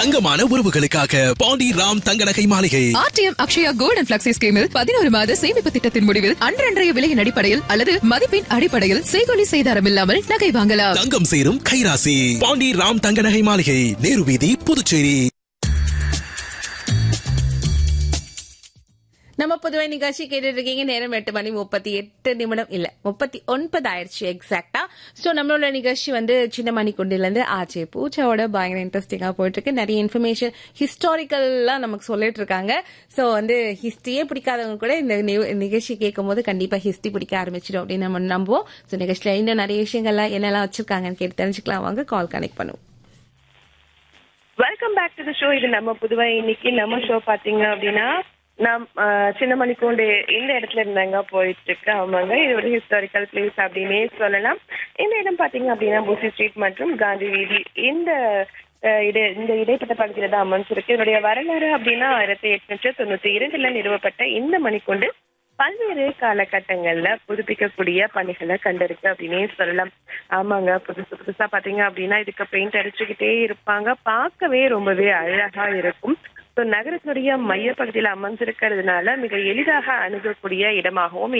தங்கமான உறவுகளுக்காக பாண்டி ராம் தங்க நகை மாளிகை RTM Akshaya gold and flexi ஸ்கீமில் பதினோரு மாத சேமிப்பு திட்டத்தின் முடிவில் அன்றன்றைய விலையின் அடிப்படையில் அல்லது மதிப்பின் அடிப்படையில் செய்கொலி செய்தாரம் இல்லாமல் நகை வாங்கலாம் தங்கம் சேரும் கைராசி பாண்டி ராம் தங்க நகை மாளிகை நேரு வீதி புதுச்சேரி நம்ம புதுவை நிகழ்ச்சி கேட்டுட்டு இருக்கீங்க நேரம் எட்டு மணி முப்பத்தி எட்டு நிமிடம் இல்ல முப்பத்தி ஒன்பது ஆயிடுச்சு எக்ஸாக்டா சோ நம்மளோட நிகழ்ச்சி வந்து சின்ன மணி குண்டில இருந்து ஆச்சே பூச்சாவோட பயங்கர இன்ட்ரெஸ்டிங்கா போயிட்டு இருக்கு நிறைய இன்ஃபர்மேஷன் ஹிஸ்டாரிக்கல்லாம் நமக்கு சொல்லிட்டு இருக்காங்க சோ வந்து ஹிஸ்டரியே பிடிக்காதவங்க கூட இந்த நி- நிகழ்ச்சி கேட்கும் போது கண்டிப்பா ஹிஸ்டரி பிடிக்க ஆரம்பிச்சிடும் அப்படின்னு நம்ம நம்புவோம் சோ நிகழ்ச்சியில இன்னும் நிறைய விஷயங்கள்லாம் என்னெல்லாம் வச்சிருக்காங்கன்னு கேட்டு தெரிஞ்சுக்கலாம் வாங்க கால் கனெக்ட் பண்ணுவோம் welcome back to the show இது நம்ம புதுவை இன்னைக்கு நம்ம ஷோ பாத்தீங்க அப்படின்னா நம் அஹ், சின்ன மணிக்கூண்டு இந்த இடத்துல இருந்தாங்க போயிட்டு இருக்கு ஆமாங்க இது ஒரு ஹிஸ்டாரிக்கல் பிளேஸ் அப்படின்னே சொல்லலாம் இந்த இடம் பாத்தீங்க அப்படின்னா புசி ஸ்ட்ரீட் மற்றும் காந்தி வீதி இந்த அஹ், இடை இந்த இடைப்பட்ட பகுதியில தான் அமைஞ்சிருக்கு இதனுடைய வரலாறு அப்படின்னா ஆயிரத்தி எட்நூற்றி தொண்ணூத்தி இரண்டுல நிறுவப்பட்ட இந்த மணிக்கூண்டு பல்வேறு காலகட்டங்கள்ல புதுப்பிக்கக்கூடிய பணிகளை கண்டிருக்கு அப்படின்னே சொல்லலாம் ஆமாங்க புதுசு புதுசா பாத்தீங்க அப்படின்னா இதுக்கு பெயிண்ட் அடிச்சுக்கிட்டே இருப்பாங்க பார்க்கவே ரொம்பவே அழகா இருக்கும் ஸோ நகரத்தினுடைய மையப்பகுதியில் அமைஞ்சிருக்கிறதுனால மிக எளிதாக அணுகக்கூடிய இடமாகவும்